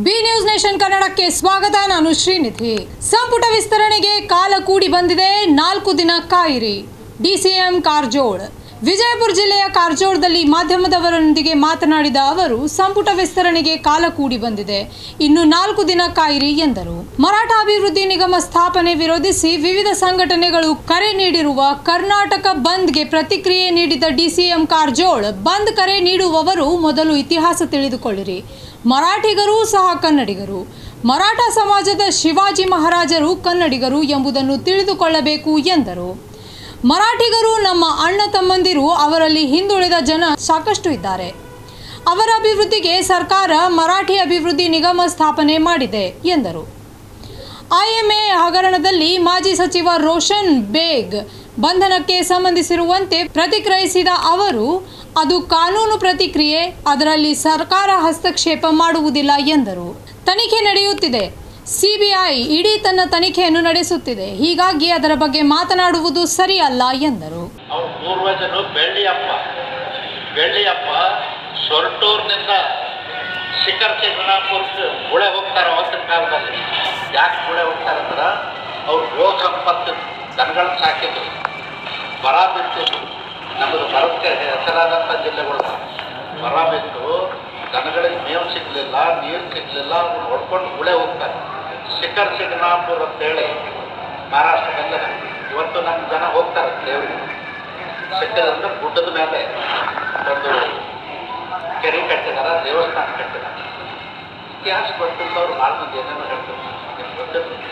B news nation ಕನ್ನಡಕ್ಕೆ ಸ್ವಾಗತ ನಾನು ಶ್ರೀನಿಧಿ ಸಂಪುಟ ವಿಸ್ತರಣೆಗೆ ಕಾಲ ಕೂಡಿ ಬಂದಿದೆ ನಾಲ್ಕು ದಿನ ಕಾಯಿರಿ ಡಿಸಿಎಂ ಕಾರಜೋಳ್ ವಿಜಯಪುರ ಜಿಲ್ಲೆಯ ಕಾರಜೋಳದಲ್ಲಿ ಮಾಧ್ಯಮದವರೊಂದಿಗೆ ಮಾತನಾಡಿದ ಅವರು ಸಂಪುಟ ವಿಸ್ತರಣೆಗೆ ಕಾಲ ಕೂಡಿ ಬಂದಿದೆ ಇನ್ನು ನಾಲ್ಕು ದಿನ ಕಾಯಿರಿ ಎಂದರು ಮರಾಠ ಅಭಿವೃದ್ಧಿ ನಿಗಮ ಸ್ಥಾಪನೆ ವಿರೋಧಿಸಿ ವಿವಿಧ ಸಂಘಟನೆಗಳು ಕರೆ ನೀಡಿರುವ ಕರ್ನಾಟಕ ಬಂದ್ಗೆ ಪ್ರತಿಕ್ರಿಯೆ ನೀಡಿದ ಡಿಸಿಎಂ ಕಾರಜೋಳ್ ಬಂದ್ ಕರೆ ನೀಡುವವರು ಮೊದಲು ಇತಿಹಾಸ ತಿಳಿದುಕೊಳ್ಳಿರಿ ಮರಾಠಿಗರೂ ಸಹ ಕನ್ನಡಿಗರು ಮರಾಠ ಸಮಾಜದ ಶಿವಾಜಿ ಮಹಾರಾಜರು ಕನ್ನಡಿಗರು ಎಂಬುದನ್ನು ತಿಳಿದುಕೊಳ್ಳಬೇಕು ಎಂದರು ಮರಾಠಿಗರು ನಮ್ಮ ಅಣ್ಣ ತಮ್ಮಂದಿರು ಅವರಲ್ಲಿ ಹಿಂದುಳಿದ ಜನ ಸಾಕಷ್ಟು ಇದ್ದಾರೆ ಅವರ ಅಭಿವೃದ್ಧಿಗೆ ಸರ್ಕಾರ ಮರಾಠಿ ಅಭಿವೃದ್ಧಿ ನಿಗಮ ಸ್ಥಾಪನೆ ಮಾಡಿದೆ ಎಂದರು ಐಎಂಎ ಹಗರಣದಲ್ಲಿ ಮಾಜಿ ಸಚಿವ ರೋಷನ್ ಬೇಗ್ ಬಂಧನಕ್ಕೆ ಸಂಬಂಧಿಸಿರುವಂತೆ ಪ್ರತಿಕ್ರಿಯಿಸಿದ ಅವರು ಅದು ಕಾನೂನು ಪ್ರತಿಕ್ರಿಯೆ ಅದರಲ್ಲಿ ಸರ್ಕಾರ ಹಸ್ತಕ್ಷೇಪ ಮಾಡುವುದಿಲ್ಲ ಎಂದರು ತನಿಖೆ ನಡೆಯುತ್ತಿದೆ ಸಿಬಿಐ ಇಡೀ ತನ್ನ ತನಿಖೆಯನ್ನು ನಡೆಸುತ್ತಿದೆ ಹೀಗಾಗಿ ಅದರ ಬಗ್ಗೆ ಮಾತನಾಡುವುದು ಸರಿಯಲ್ಲ ಎಂದರು ಅವ್ರ ಪೂರ್ವಜರು ಬೆಳ್ಳಿಯಪ್ಪ ಬೆಳ್ಳಿಯಪ್ಪ ಸೊರಟೂರಿನಿಂದ ಶಿಖರ್ ಚಿಕ್ಕಣಾಪುರಕ್ಕೆ ಗುಳೆ ಹೋಗ್ತಾರೆ ಅವತ್ತಿನ ಕಾಲದಲ್ಲಿ ಯಾಕೆ ಗುಳೆ ಹೋಗ್ತಾರೆ ಅಂದ್ರೆ ಅವ್ರು ಗೋ ಸಂಪತ್ತು ದನಗಳನ್ನ ಸಾಕಿದ್ರು ಬರ ಬಿತ್ತಿದ್ರು ನಮ್ಮದು ಬರಕ್ಕೆ ಹೆಸರಾದಂಥ ಜಿಲ್ಲೆಗಳು ಬರ ಬಿತ್ತು ದನಗಳಿಗೆ ಮೇವು ಸಿಗಲಿಲ್ಲ ನೀರು ಸಿಗಲಿಲ್ಲ ಅವ್ರು ಹೊಡ್ಕೊಂಡು ಗುಳೆ ಹೋಗ್ತಾರೆ ಶಿಖರ್ ಚಿಕ್ಕಣಾಪುರ ಅಂತೇಳಿ ಮಹಾರಾಷ್ಟ್ರದಲ್ಲೇ ಇವತ್ತು ನಮ್ಮ ಜನ ಹೋಗ್ತಾರೆ ದೇವರಿಗೆ ಸಿಕ್ಕದಂದ್ರೆ ಗುಡ್ಡದ ಮೇಲೆ ಒಂದು ಕೆರೆ ಕಟ್ಟಿದಾರ ದೇವಸ್ಥಾನ ಕಟ್ಟಿದಾರ ಇತಿಹಾಸ ಗೊತ್ತಿಲ್ಲದವ್ರು ಭಾಳ ಮಂದಿ ಏನೇನೋ ಹೇಳ್ತಾರೆ ನಿಮ್ಗೆ ಗೊತ್ತಿರ್ತದೆ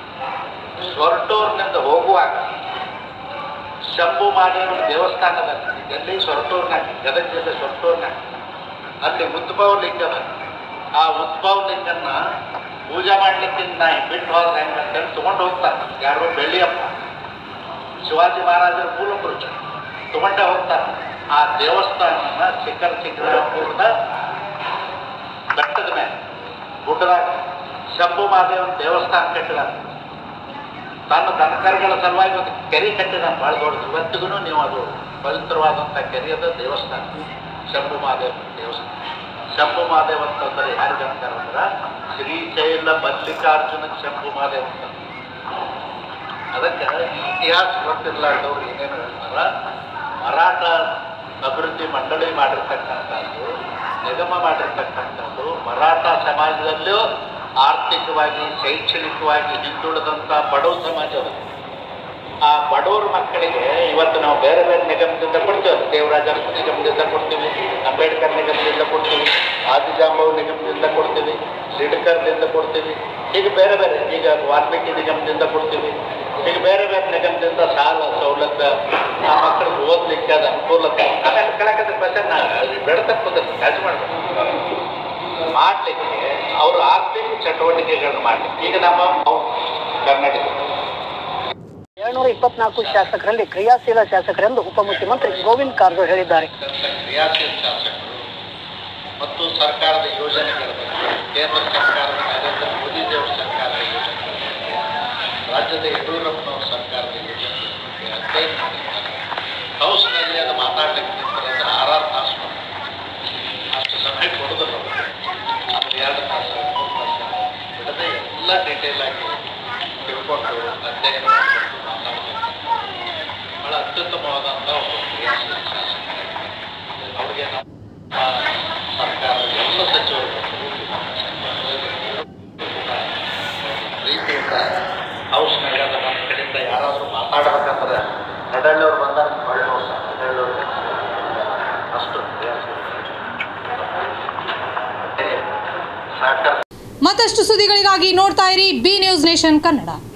ಸೊರಟೂರಿನಿಂದ ಹೋಗುವಾಗ ಶಂಭು ಮಾದೇವನ ದೇವಸ್ಥಾನದಲ್ಲಿ ಎಲ್ಲಿ ಸೊರಟೂರ್ನಾಗ ಗದಗ ಜಿಲ್ಲೆ ಸೊರಟೂರ್ನಾಗ ಅಲ್ಲಿ ಉದ್ಭವ ಲಿಂಗ ಅದ ಆ ಉದ್ಭವ ಲಿಂಗನ್ನ ಪೂಜೆ ಮಾಡ್ಲಿಕ್ಕೆ ನಾ ಬಿಟ್ಟು ಹೋದ್ರೆ ಹೆಂಗೆ ಅಂತೇಳಿ ತೊಗೊಂಡು ಹೋಗ್ತಾರೆ ಯಾರು ಬೆಳ್ಳಿಯಪ್ಪ ಶಿವಾಜಿ ಮಹಾರಾಜರ ಮೂಲ ಪುರುಷ ತಗೊಂಡೇ ಹೋಗ್ತಾರೆ ಆ ದೇವಸ್ಥಾನನ ಶಿಖರ್ ಚಿಕ್ಕಬಳ್ಳಾಪುರದ ಬೆಟ್ಟದ ಮೇಲೆ ಗುಡ್ಡದಾಗ ಶಂಭು ಮಹಾದೇವನ ದೇವಸ್ಥಾನ ಕಟ್ಟಿದಾರೆ ತನ್ನ ದನಕರುಗಳ ಸಲುವಾಗಿ ಒಂದು ಕೆರೆ ಕಟ್ಟಿದಾನೆ ಭಾಳ ದೊಡ್ಡದು ಇವತ್ತಿಗೂ ನೀವು ಅದು ಪವಿತ್ರವಾದಂಥ ಕೆರೆ ಅದ ದೇವಸ್ಥಾನ ಶಂಭು ಮಹಾದೇವ ದೇವಸ್ಥಾನ ಶಂಭು ಮಹಾದೇವ ಅಂತಂದ್ರೆ ಯಾರಿಗೆ ಅಂತಾರೆ ಅಂದ್ರೆ ಶ್ರೀಶೈಲ ಮಲ್ಲಿಕಾರ್ಜುನ ಶಂಭು ಮಹಾದೇವ ಅಂತ ಅದಕ್ಕೆ ಇತಿಹಾಸ ಗೊತ್ತಿರಲಾರ್ದವ್ರು ಏನೇನು ಹೇಳ್ತಾರ ಮರಾಠ ಅಭಿವೃದ್ಧಿ ಮಂಡಳಿ ಮಾಡಿರ್ತಕ್ಕಂಥದ್ದು ನಿಗಮ ಮಾಡಿರ್ತಕ್ಕಂಥದ್ದು ಮರಾಠ ಸಮಾಜದಲ್ಲೂ ಆರ್ಥಿಕವಾಗಿ ಶೈಕ್ಷಣಿಕವಾಗಿ ಹಿಂದುಳಿದಂಥ ಬಡವ ಸಮಾಜ ಅದು. ಆ ಬಡವರ ಮಕ್ಕಳಿಗೆ ಇವತ್ತು ನಾವು ಬೇರೆ ಬೇರೆ ನಿಗಮದಿಂದ ಕೊಡ್ತೇವೆ ದೇವರಾಜ ಅರಸು ನಿಗಮದಿಂದ ಕೊಡ್ತೀವಿ ಅಂಬೇಡ್ಕರ್ ನಿಗಮದಿಂದ ಕೊಡ್ತೀವಿ ಆದಿಜಾಂಬವ್ ನಿಗಮದಿಂದ ಕೊಡ್ತೀವಿ ಲಿಡ್ಕರ್ದಿಂದ ಕೊಡ್ತೀವಿ ಹೀಗೆ ಬೇರೆ ಬೇರೆ ಈಗ ವಾಲ್ಮೀಕಿ ನಿಗಮದಿಂದ ಕೊಡ್ತೀವಿ ಈಗ ಬೇರೆ ಬೇರೆ ನಿಗಮದಿಂದ ಸಾಲ ಸೌಲಭ್ಯ ಆ ಮಕ್ಕಳಿಗೆ ಓದ್ಲಿಕ್ಕೆ ಅದು ಅನುಕೂಲತೆ ಆಮೇಲೆ ಕೆಳಕದ ಬಸ್ಸನ್ನ ಬೆಳತಕ್ಕ ಕುದಕ್ಕೆ ಕಾಜು ಮಾಡಬೇಕು ಮಾಡಲಿಕ್ಕೆ ಅವರು ಆರ್ಥಿಕ ಚಟುವಟಿಕೆಗಳನ್ನ ಮಾಡಲಿಕ್ಕೆ ಈಗ ನಮ್ಮ ಕರ್ನಾಟಕ ಏಳ್ನೂರ ಇಪ್ಪತ್ನಾಲ್ಕು ಶಾಸಕರಲ್ಲಿ ಕ್ರಿಯಾಶೀಲ ಶಾಸಕರೆಂದು ಉಪಮುಖ್ಯಮಂತ್ರಿ ಗೋವಿಂದ ಕಾರಜೋಳ ಹೇಳಿದ್ದಾರೆ ಕ್ರಿಯಾಶೀಲ ಶಾಸಕರು ಮತ್ತು ಸರ್ಕಾರದ ಯೋಜನೆಗಳ ಬಗ್ಗೆ ಕೇಂದ್ರ ಸರ್ಕಾರದ ನರೇಂದ್ರ ಮೋದಿಜಿಯವರ ಸರ್ಕಾರದ ಯೋಜನೆಗಳ ಬಗ್ಗೆ ರಾಜ್ಯದ ಯಡಿಯೂರಪ್ಪನವರ ಸರ್ಕಾರದ ಯೋಜನೆಗಳ ಬಗ್ಗೆ ಅಧ್ಯಯನ ಮಾಡಿದ್ದಾರೆ ಹೌಸ್ನಲ್ಲಿ ಅದು ಮಾತಾಡ್ಲಿಕ್ಕೆ ನಿಂತರೆ ಆರ್ ಆರ್ ತಾಸು ಮಾಡ್ತಾರೆ. ಅಷ್ಟು ಸಮಯ ಕೊಡೋದಿಲ್ಲ ಅವರು. ಆಮೇಲೆ ಎರಡು ತಾಸು ಮೂರು ತಾಸು ಬಿಡದೆ ಎಲ್ಲ ಡೀಟೇಲ್ ಆಗಿ ತಿಳ್ಕೊಂಡು ಅಧ್ಯಯನ ಮಾಡಿಕೊಂಡು ಮಾತಾಡ್ತಾರೆ ಬಹಳ ಅತ್ಯುತ್ತಮವಾದಂಥ ಒಬ್ಬ ಕ್ರಿಯಾಶೀಲ ಶಾಸಕ ಅವ್ರಿಗೆ ನಮ್ಮ ಸರ್ಕಾರದ ಎಲ್ಲ ಸಚಿವರು ಪ್ರೀತಿಯಿಂದ ಹೌಸ್ನಾಗ ನಮ್ಮ ಕಡೆಯಿಂದ ಯಾರಾದರೂ ಮಾತಾಡ್ಬೇಕಂದ್ರೆ ನಡಳ್ಳಿಯವ್ರು ಬಂದಾಗ ಹೊಳ್ಳಿ ನೋಡ್ತಾರೆ ನಡಳ್ಳಿಯವ್ರು ಅಷ್ಟು ಕ್ರಿಯಾಶೀಲ ಸಹಕಾರ ಮತ್ತಷ್ಟು ಸುದ್ದಿಗಳಿಗಾಗಿ ನೋಡ್ತಾ ಇರಿ ಬಿ ನ್ಯೂಸ್ ನೇಷನ್ ಕನ್ನಡ